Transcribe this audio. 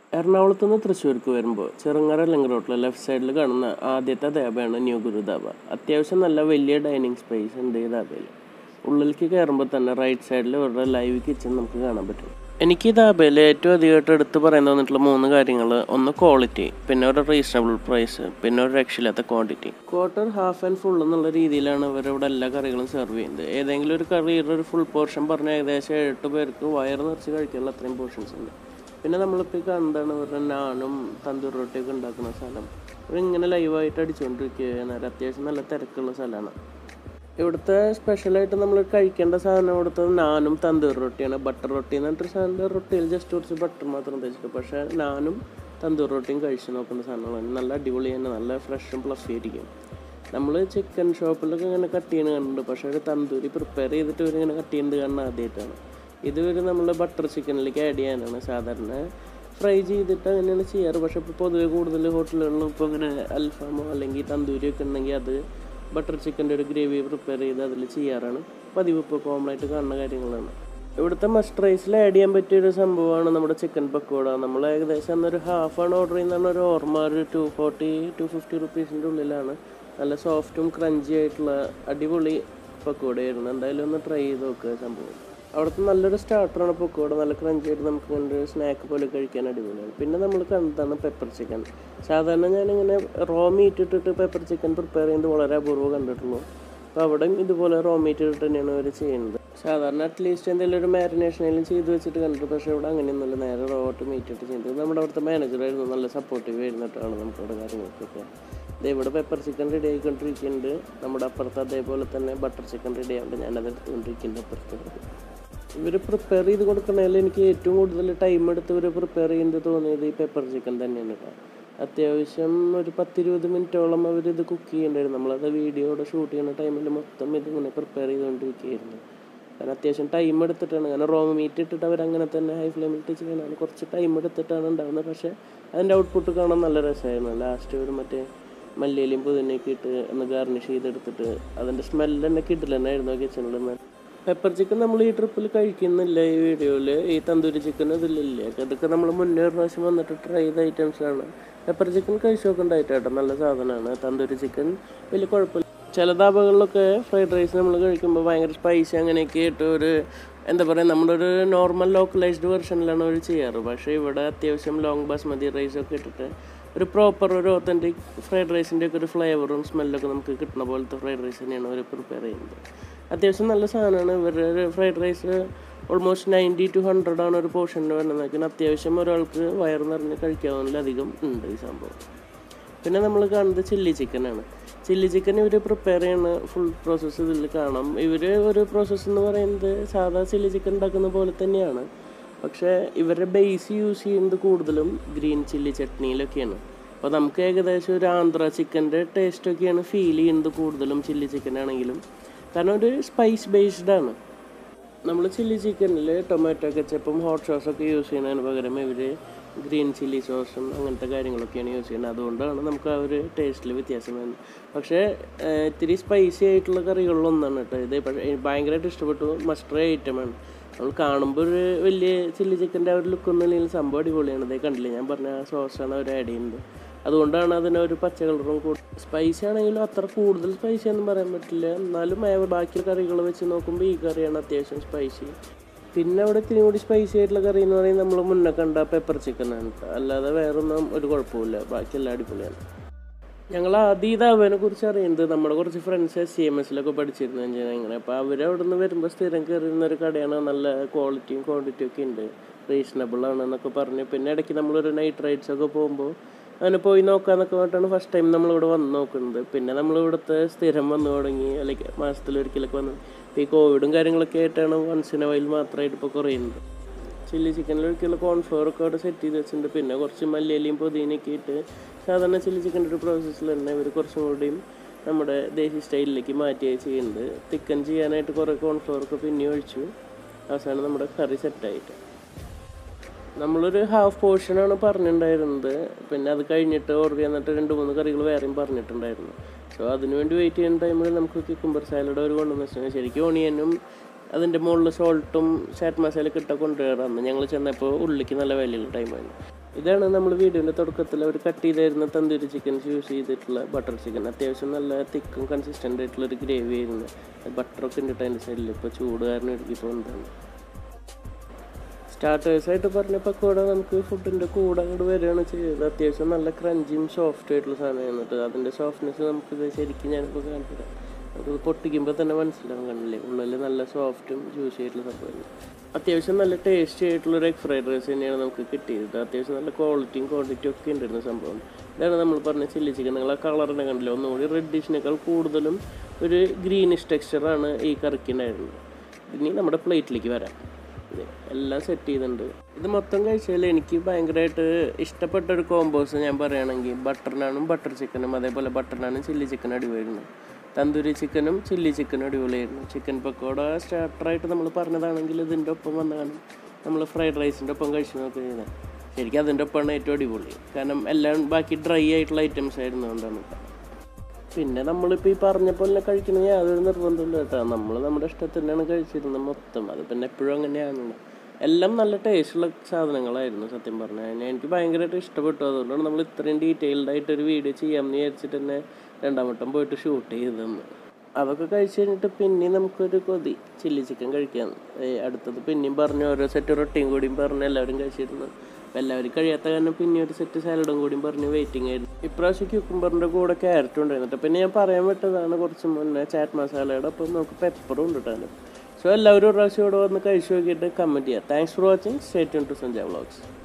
എറണാകുളത്ത് നിന്ന് തൃശ്ശൂർക്ക് വരുമ്പോൾ ചെറുങ്ങര ലിങ്ക് റോട്ടിലെ ലെഫ്റ്റ് സൈഡിൽ കാണുന്ന ആദ്യത്തെ ധാബയാണ് ന്യൂ ഗുരു ധാബ അത്യാവശ്യം നല്ല വലിയ ഡൈനിങ് സ്പേസ് ഉണ്ട് ഈ ധാബയിൽ ഉള്ളിലേക്ക് കയറുമ്പോൾ തന്നെ റൈറ്റ് സൈഡിൽ ഇവരുടെ ലൈവ് കിച്ചൺ നമുക്ക് കാണാൻ പറ്റും എനിക്ക് ഈ ധാബയിൽ ഏറ്റവും അധികമായിട്ട് എടുത്ത് പറയാൻ തോന്നിയിട്ടുള്ള മൂന്ന് കാര്യങ്ങൾ ഒന്ന് ക്വാളിറ്റി പിന്നെ ഒരു റീസണബിൾ പ്രൈസ് പിന്നെ ഒരു രക്ഷയില്ലാത്ത quantity quarter half and full എന്നുള്ള രീതിയിലാണ് ഇവരിവിടെ എല്ലാ കറികളും സെർവ് ചെയ്യുന്നത് ഏതെങ്കിലും ഒരു കറിയുടെ ഒരു ഫുൾ പോർഷൻ പറഞ്ഞാൽ ഏകദേശം എട്ട് പേർക്ക് വയറ് നിറച്ച് കഴിക്കാനുള്ള അത്രയും പോർഷൻസ് ഉണ്ട് പിന്നെ നമ്മളിപ്പോൾ ഈ കണ്ടാണ് ഇവരുടെ നാനും തന്തൂർ റൊട്ടിയൊക്കെ ഉണ്ടാക്കുന്ന സ്ഥലം ഇവരിങ്ങനെ ലൈവായിട്ട് അടിച്ചുകൊണ്ടിരിക്കുകയാണ് അത്യാവശ്യം നല്ല തിരക്കുള്ള സ്ഥലമാണ് ഇവിടുത്തെ സ്പെഷ്യലായിട്ട് നമ്മൾ കഴിക്കേണ്ട സാധനം ഇവിടുത്തെ നാനും തന്തൂർ റൊട്ടിയാണ് ബട്ടർ റൊട്ടി എന്ന് പറഞ്ഞിട്ട് സാധനം റൊട്ടിയിൽ ജസ്റ്റ് കുറച്ച് ബട്ടർ മാത്രം തേച്ചിട്ട് പക്ഷേ നാനും തന്തൂർ റൊട്ടിയും കഴിച്ച് നോക്കേണ്ട സാധനങ്ങളാണ് നല്ല അടിപൊളി തന്നെ നല്ല ഫ്രഷും ഫ്ലഫി ആയിരിക്കും നമ്മൾ ചിക്കൻ ഷോപ്പിലൊക്കെ ഇങ്ങനെ കട്ട് ചെയ്യുന്നത് കണ്ടിട്ടുണ്ട് പക്ഷേ ഒരു തന്തൂരി പ്രിപ്പയർ ചെയ്തിട്ട് ഇവരിങ്ങനെ കട്ട് ചെയ്യുന്നത് കാണുന്നത് ആദ്യമായിട്ടാണ് ഇത് ഒരു നമ്മൾ ബട്ടർ ചിക്കനിലേക്ക് ആഡ് ചെയ്യാനാണ് സാധാരണ ഫ്രൈ ചെയ്തിട്ട് അങ്ങനെയാണ് ചെയ്യാറ് പക്ഷേ ഇപ്പോൾ പൊതുവെ കൂടുതൽ ഹോട്ടലുകളിലും ഇപ്പോൾ ഇങ്ങനെ അൽഫാമോ അല്ലെങ്കിൽ തന്തൂരിയൊക്കെ ഉണ്ടെങ്കിൽ അത് ബട്ടർ ചിക്കൻ്റെ ഒരു ഗ്രേവി പ്രിപ്പയർ ചെയ്ത് അതിൽ ചെയ്യാറാണ് പതിവ് ഇപ്പോൾ കോമൺ ആയിട്ട് കാണുന്ന കാര്യങ്ങളാണ് ഇവിടുത്തെ മസ്റ്റ് റൈസിൽ ആഡ് ചെയ്യാൻ പറ്റിയ ഒരു സംഭവമാണ് നമ്മുടെ ചിക്കൻ പക്കോട നമ്മൾ ഏകദേശം അന്നൊരു ഹാഫാണ് ഓർഡർ ചെയ്യുന്നതാണ് ഒരു ഓർമ്മ ഒരു ടു ഫോർട്ടി ടു ഫിഫ്റ്റി റുപ്പീസിൻ്റെ ഉള്ളിലാണ് നല്ല സോഫ്റ്റും ക്രഞ്ചി ആയിട്ടുള്ള അടിപൊളി പക്കോടയായിരുന്നു എന്തായാലും ഒന്ന് ട്രൈ ചെയ്ത് നോക്കുക സംഭവം അവിടുത്തെ നല്ലൊരു സ്റ്റാർട്ടറാണ് പക്കോട നല്ല ക്രഞ്ചി ആയിട്ട് നമുക്ക് ഇങ്ങനെ ഒരു സ്നാക്ക് പോലെ കഴിക്കാൻ അടിപൊളിയാണ് പിന്നെ നമ്മൾ കണ്ടതാണ് പെപ്പർ ചിക്കൻ സാധാരണ ഞാനിങ്ങനെ റോ മീറ്റ് ഇട്ടിട്ട് പെപ്പർ ചിക്കൻ പ്രിപ്പയർ ചെയ്യുന്നത് വളരെ അപൂർവം കണ്ടിട്ടുള്ളൂ അപ്പോൾ അവിടെയും ഇതുപോലെ റോ മീറ്റ് ഇട്ടിട്ട് തന്നെയാണ് അവർ ചെയ്യുന്നത് സാധാരണ അറ്റ്ലീസ്റ്റ് എന്തെങ്കിലും ഒരു മാരിനേഷനെങ്കിലും ചെയ്ത് വെച്ചിട്ട് കണ്ടിട്ട് പക്ഷേ ഇവിടെ അങ്ങനെയൊന്നുമില്ല നേരെ റോ ആയിട്ട് മീറ്റ് ഇട്ട് ചെയ്തത് നമ്മുടെ അവിടുത്തെ മാനേജറായിരുന്നു നല്ല സപ്പോർട്ടീവ് ആയിരുന്നിട്ടാണ് നമുക്ക് അവിടെ കാര്യങ്ങൾക്കൊക്കെ ദേ ഇവിടെ പെപ്പർ ചിക്കൻ റെഡി ആയിക്കൊണ്ടിരിക്കുന്നുണ്ട് നമ്മുടെ അപ്പുറത്ത് അതേപോലെ തന്നെ ബട്ടർ ചിക്കൻ റെഡി ആവുന്നുണ്ട് ഞാനത് എടുത്തുകൊണ്ടിരിക്കുന്നുണ്ട് അപ്പുറത്ത് ഇവർ പ്രിപ്പയർ ചെയ്ത് കൊടുക്കണതിൽ എനിക്ക് ഏറ്റവും കൂടുതൽ ടൈം എടുത്ത് ഇവർ പ്രിപ്പയർ ചെയ്യുന്നത് തോന്നിയത് ഈ പെപ്പർ ചിക്കൻ തന്നെയാണ് കേട്ടോ അത്യാവശ്യം ഒരു പത്തിരുപത് മിനിറ്റോളം അവർ ഇത് കുക്ക് ചെയ്യണ്ടായിരുന്നു നമ്മളത് വീഡിയോയുടെ ഷൂട്ട് ചെയ്യുന്ന ടൈമിൽ മൊത്തം ഇതിങ്ങനെ പ്രിപ്പയർ ചെയ്തുകൊണ്ടിരിക്കുകയായിരുന്നു കാരണം അത്യാവശ്യം ടൈം എടുത്തിട്ടാണ് കാരണം റോ മീറ്റ് ഇട്ടിട്ട് അവർ അങ്ങനെ തന്നെ ഹൈ ഫ്ലെയിമിലിട്ട് ചെയ്യണതാണ് കുറച്ച് ടൈം എടുത്തിട്ടാണ് ഉണ്ടാകുന്നത് പക്ഷേ അതിൻ്റെ ഔട്ട്പുട്ട് കാണാൻ നല്ല രസമായിരുന്നു ലാസ്റ്റ് ഒരു മറ്റേ മല്ലിയിലും പുതിനയൊക്കെ ഇട്ട് ഒന്ന് ഗാർണിഷ് ചെയ്തെടുത്തിട്ട് അതിൻ്റെ സ്മെല്ല് തന്നെ കിട്ടില്ലെന്നായിരുന്നു കിച്ചണിൽ നിന്ന് പെപ്പർ ചിക്കൻ നമ്മൾ ഈ ട്രിപ്പിൽ കഴിക്കുന്നില്ല ഈ വീഡിയോയിൽ ഈ തന്തൂരി ചിക്കൻ ഇതിലില്ല അതൊക്കെ നമ്മൾ മുന്നേ ഒരു പ്രാവശ്യം വന്നിട്ട് ട്രൈ ചെയ്ത ഐറ്റംസാണ് പെപ്പർ ചിക്കൻ കഴിച്ചു നോക്കണ്ടായിട്ട് കേട്ടോ നല്ല സാധനമാണ് തന്തൂരി ചിക്കൻ വലിയ കുഴപ്പമില്ല ചില ധാബകളിലൊക്കെ ഫ്രൈഡ് റൈസ് നമ്മൾ കഴിക്കുമ്പോൾ ഭയങ്കര സ്പൈസി അങ്ങനെയൊക്കെ ആയിട്ട് ഒരു എന്താ പറയുക നമ്മുടെ ഒരു നോർമൽ ലോക്കലൈസ്ഡ് വെർഷനിലാണ് അവർ ചെയ്യാറ് പക്ഷേ ഇവിടെ അത്യാവശ്യം ലോങ് ബാസ്മതി റൈസൊക്കെ ഇട്ടിട്ട് ഒരു പ്രോപ്പർ ഒരു ഒത്തൻറ്റിക് ഫ്രൈഡ് റൈസിൻ്റെ ഒക്കെ ഒരു ഫ്ലേവറും സ്മെല്ലൊക്കെ നമുക്ക് കിട്ടുന്ന പോലത്തെ ഫ്രൈഡ് റൈസ് തന്നെയാണ് അവർ പ്രിപ്പയർ ചെയ്യുന്നത് അത്യാവശ്യം നല്ല സാധനമാണ് ഇവരുടെ fried rice almost ninety two hundred ആണ് ഒരു പോർഷന് വരുന്നത് അത്യാവശ്യം ഒരാൾക്ക് വയറ് നിറഞ്ഞ് കഴിക്കാവുന്നതിലധികം ഉണ്ട് ഈ സംഭവം പിന്നെ നമ്മൾ കാണുന്നത് ചില്ലി ചിക്കനാണ് ചില്ലി ചിക്കൻ ഇവർ പ്രിപ്പയർ ചെയ്യുന്ന ഫുൾ പ്രോസസ്സ് ഇതിൽ കാണാം ഇവർ ഒരു പ്രോസസ്സ് എന്ന് പറയുന്നത് സാധാ ചില്ലി ചിക്കൻ ഉണ്ടാക്കുന്ന പോലെ തന്നെയാണ് പക്ഷേ ഇവരുടെ ബേസ് യൂസ് ചെയ്യുന്നത് കൂടുതലും ഗ്രീൻ ചില്ലി ചട്നിയിലൊക്കെയാണ് അപ്പോൾ നമുക്ക് ഏകദേശം ഒരു ആന്ധ്ര ചിക്കൻ്റെ ടേസ്റ്റൊക്കെയാണ് ഫീൽ ചെയ്യുന്നത് കൂടുതലും ചില്ലി ചിക്കൻ ആണെങ്കിലും കാരണം ഒരു സ്പൈസ് ബേസ്ഡ് ആണ് നമ്മൾ ചില്ലി ചിക്കനിൽ ടൊമാറ്റോ കെച്ചപ്പും ഹോട്ട് സോസൊക്കെ യൂസ് ചെയ്യുന്നതിന് പകരം ഇവർ ഗ്രീൻ ചില്ലി സോസും അങ്ങനത്തെ കാര്യങ്ങളൊക്കെയാണ് യൂസ് ചെയ്യുന്നത് അതുകൊണ്ടാണ് നമുക്ക് ആ ഒരു ടേസ്റ്റിൽ വ്യത്യാസം വരുന്നത് പക്ഷേ ഇത്തിരി സ്പൈസി ആയിട്ടുള്ള കറികളിലൊന്നാണ് കേട്ടോ ഇത് പക്ഷേ ഭയങ്കരമായിട്ട് ഇഷ്ടപ്പെട്ടു മസ്റ്റർ ഐറ്റമാണ് നമ്മൾ കാണുമ്പോൾ ഒരു വലിയ ചില്ലി ചിക്കൻ്റെ ആ ഒരു ലുക്കൊന്നും ഇല്ലെങ്കിൽ സംഭവം അടിപൊളിയാണ് ഇതേ കണ്ടില്ലേ ഞാൻ പറഞ്ഞ ആ സോസാണ് അവർ ആഡ് ചെയ്യുന്നത് അതുകൊണ്ടാണ് അതിന് ഒരു പച്ച കളറും കൂടുതൽ സ്പൈസി ആണെങ്കിലും അത്ര കൂടുതൽ സ്പൈസി ഒന്നും പറയാൻ പറ്റില്ല എന്നാലും ബാക്കി കറികൾ വെച്ച് നോക്കുമ്പോൾ ഈ കറിയാണ് അത്യാവശ്യം സ്പൈസി പിന്നെ അവിടെ ഇത്തിരി കൂടി സ്പൈസി ആയിട്ടുള്ള കറി എന്ന് പറയുന്നത് നമ്മൾ മുന്നേ കണ്ട പെപ്പർ ചിക്കൻ ആണ് അല്ലാതെ വേറൊന്നും ഒരു കുഴപ്പമില്ല ബാക്കിയെല്ലാം അടിപൊളിയാണ് ഞങ്ങൾ ആദ്യം ഇത് അവനെ കുറിച്ച് അറിയുന്നത് നമ്മുടെ കുറച്ച് ഫ്രണ്ട്സ് എസ് സി എം എസിലൊക്കെ പഠിച്ചിരുന്നു എഞ്ചിനീയറിംഗ് അപ്പോൾ അവർ അവിടെ നിന്ന് വരുമ്പോൾ സ്ഥിരം കയറിയിരുന്ന ഒരു കടയാണ് നല്ല ക്വാളിറ്റിയും ക്വാണ്ടിറ്റിയും ഒക്കെ ഉണ്ട് റീസണബിൾ ആണ് എന്നൊക്കെ പറഞ്ഞ് പിന്നെ ഇടയ്ക്ക് നമ്മളൊരു നൈറ്റ് റൈഡ്സ് ഒക്കെ പോകുമ്പോൾ അങ്ങനെ പോയി നോക്കാന്നൊക്കെ പറഞ്ഞിട്ടാണ് ഫസ്റ്റ് ടൈം നമ്മളിവിടെ വന്ന് നോക്കുന്നത് പിന്നെ നമ്മൾ ഇവിടുത്തെ സ്ഥിരം വന്നു തുടങ്ങി അല്ലെങ്കിൽ മാസത്തിലൊരിക്കലൊക്കെ വന്നു ഇപ്പോൾ ഈ കോവിഡും കാര്യങ്ങളൊക്കെ ആയിട്ടാണ് വൺസ് ഇൻ എ വൈൽ മാത്രമായിട്ട് ഇപ്പോൾ കുറയുന്നത് ചില്ലി ചിക്കനിൽ ഒരിക്കലും കോൺഫ്ലോർ ഒക്കെ അവിടെ സെറ്റ് ചെയ്ത് വെച്ചിട്ടുണ്ട് പിന്നെ കുറച്ച് മല്ലിയിലയും പുതിനയൊക്കെ ഇട്ട് സാധാരണ ചില്ലി ചിക്കൻ്റെ ഒരു പ്രോസസ്സിൽ തന്നെ ഇവർ കുറച്ചും കൂടിയും നമ്മുടെ ദേശീയ സ്റ്റൈലിലേക്ക് മാറ്റുകയാണ് ചെയ്യുന്നത് ചിക്കൻ ചെയ്യാനായിട്ട് കുറേ കോൺഫ്ലോർ ഒക്കെ പിന്നെ ഒഴിച്ചു അവസാനം നമ്മുടെ കറി സെറ്റായിട്ട് നമ്മളൊരു ഹാഫ് പോർഷനാണ് പറഞ്ഞിട്ടുണ്ടായിരുന്നത് പിന്നെ അത് കഴിഞ്ഞിട്ട് ഓർഡർ ചെയ്യാന്നിട്ട് രണ്ട് മൂന്ന് കറികൾ വേറെയും പറഞ്ഞിട്ടുണ്ടായിരുന്നു സോ അതിനുവേണ്ടി വെയിറ്റ് ചെയ്യുന്ന ടൈമിൽ നമുക്ക് കുക്കുംബർ സാലഡ് ഒരു കൊണ്ടുവന്ന് വെച്ചാൽ ശരിക്കും ഓണിയനും അതിൻ്റെ മുകളിൽ സോൾട്ടും ചാറ്റ് മസാല കിട്ട കൊണ്ടുവരാറ് അന്ന് ഞങ്ങൾ ചെന്നപ്പോൾ ഉള്ളിക്ക് നല്ല വിലയുള്ള ടൈമായിരുന്നു ഇതാണ് നമ്മൾ വീഡിയോൻ്റെ തുടക്കത്തിൽ അവർ കട്ട് ചെയ്തായിരുന്ന തന്തൂരി ചിക്കൻ യൂസ് ചെയ്തിട്ടുള്ള ബട്ടർ ചിക്കൻ അത്യാവശ്യം നല്ല തിക്കും കൺസിസ്റ്റൻ്റ് ആയിട്ടുള്ള ഒരു ഗ്രേവി ആയിരുന്നു ബട്ടറൊക്കെ ഉണ്ട് അതിൻ്റെ സൈഡിൽ ഇപ്പോൾ ചൂട് കാരണം ഇടുക്കി പോകുന്നതാണ് സ്റ്റാർട്ടേഴ്സായിട്ട് പറഞ്ഞ പക്കോട നമുക്ക് ഫുഡിൻ്റെ കൂടെ അങ്ങോട്ട് വരികയാണ് ചെയ്തത് അത്യാവശ്യം നല്ല ക്രഞ്ചിയും സോഫ്റ്റ് ആയിട്ടുള്ള സാധനമാണ് കേട്ടോ അതിൻ്റെ സോഫ്റ്റ്നെസ് നമുക്കിത് ശരിക്കും ഞാനിപ്പോൾ കാണിച്ചത് നമുക്കിത് പൊട്ടിക്കുമ്പോൾ തന്നെ മനസ്സിലാവും കണ്ടില്ലേ ഉള്ളിൽ നല്ല സോഫ്റ്റും ജ്യൂസി ആയിട്ടുള്ള സംഭവമാണ് അത്യാവശ്യം നല്ല ടേസ്റ്റി ആയിട്ടുള്ള ഒരു എഗ് ഫ്രൈഡ് റൈസ് തന്നെയാണ് നമുക്ക് കിട്ടിയത് അത്യാവശ്യം നല്ല ക്വാളിറ്റിയും ക്വാണ്ടിറ്റിയും ഒക്കെ ഉണ്ടായിരുന്ന സംഭവം ഇതാണ് നമ്മൾ പറഞ്ഞ ചില്ലി ചിക്കൻ നിങ്ങൾ ആ കളറിനെ കണ്ടില്ല ഒന്നുകൂടി റെഡിഷിനേക്കാൾ കൂടുതലും ഒരു ഗ്രീനിഷ് ടെക്സ്ചറാണ് ഈ കറിക്കുണ്ടായിരുന്നത് ഇനി നമ്മുടെ പ്ലേറ്റിലേക്ക് വരാം ഇത് എല്ലാം സെറ്റ് ചെയ്തിട്ടുണ്ട് ഇത് മൊത്തം കഴിച്ചാൽ എനിക്ക് ഭയങ്കരമായിട്ട് ഇഷ്ടപ്പെട്ട ഒരു കോമ്പോസ് ഞാൻ പറയുകയാണെങ്കിൽ ബട്ടർ നാണും ബട്ടർ ചിക്കനും അതേപോലെ ബട്ടർ നാണും ചില്ലി ചിക്കനും അടിപൊളിയായിരുന്നു തന്തൂരി ചിക്കനും ചില്ലി ചിക്കനും അടിപൊളിയായിരുന്നു ചിക്കൻ പക്കോട സ്റ്റാർട്ടറായിട്ട് നമ്മൾ പറഞ്ഞതാണെങ്കിൽ ഇതിൻ്റെ ഒപ്പം വന്നതാണ് നമ്മൾ ഫ്രൈഡ് റൈസിൻ്റെ ഒപ്പം കഴിച്ചു നോക്കുക ചെയ്തത് ശരിക്കും അതിൻ്റെ ഒപ്പമാണ് ഏറ്റവും അടിപൊളി കാരണം എല്ലാം ബാക്കി ഡ്രൈ ആയിട്ടുള്ള ഐറ്റംസ് ആയിരുന്നു അതുകൊണ്ടാണ് പിന്നെ നമ്മളിപ്പോൾ ഈ പറഞ്ഞ പോലെ കഴിക്കണ യാതൊരു നിർബന്ധമില്ല കേട്ടോ നമ്മൾ നമ്മുടെ ഇഷ്ടത്തിനാണ് കഴിച്ചിരുന്നത് മൊത്തം അത് പിന്നെ എപ്പോഴും അങ്ങനെയാണല്ലോ എല്ലാം നല്ല ടേസ്റ്റുള്ള സാധനങ്ങളായിരുന്നു സത്യം പറഞ്ഞാൽ ഞാൻ എനിക്ക് ഭയങ്കരമായിട്ട് ഇഷ്ടപ്പെട്ടു അതുകൊണ്ടാണ് നമ്മൾ ഇത്രയും ഡീറ്റെയിൽഡ് ആയിട്ട് ഒരു വീഡിയോ ചെയ്യാമെന്ന് വിചാരിച്ചിട്ട് തന്നെ രണ്ടാം വട്ടം പോയിട്ട് ഷൂട്ട് ചെയ്തതെന്ന് അതൊക്കെ കഴിച്ച് കഴിഞ്ഞിട്ട് പിന്നെയും നമുക്കൊരു കൊതി ചില്ലി ചിക്കൻ കഴിക്കാൻ അടുത്തത് പിന്നെയും പറഞ്ഞു ഓരോ സെറ്റ് റൊട്ടിയും കൂടിയും പറഞ്ഞ് എല്ലാവരും കഴിച്ചിരുന്നു അപ്പം എല്ലാവരും കഴിയാത്ത കാരണം പിന്നെ ഒരു സെറ്റ് സാലഡും കൂടിയും പറഞ്ഞ് വെയിറ്റിംഗ് ആയിരുന്നു ഇപ്രാവശ്യം ക്യൂക്കുംബറിൻ്റെ കൂടെ ക്യാരറ്റും ഉണ്ടായിരുന്നു കേട്ടോ പിന്നെ ഞാൻ പറയാൻ വിട്ടതാണ് കുറച്ച് മുന്നേ ചാറ്റ് മസാലയുടെ അപ്പം നമുക്ക് പെപ്പറും ഉണ്ട് കേട്ടോ സോ എല്ലാവരും ഒരു പ്രാവശ്യം ഇവിടെ വന്ന് കഴിച്ചു നോക്കിയിട്ട് കമൻറ്റ് ചെയ്യാം thanks for watching stay tune to Sanjay vlogs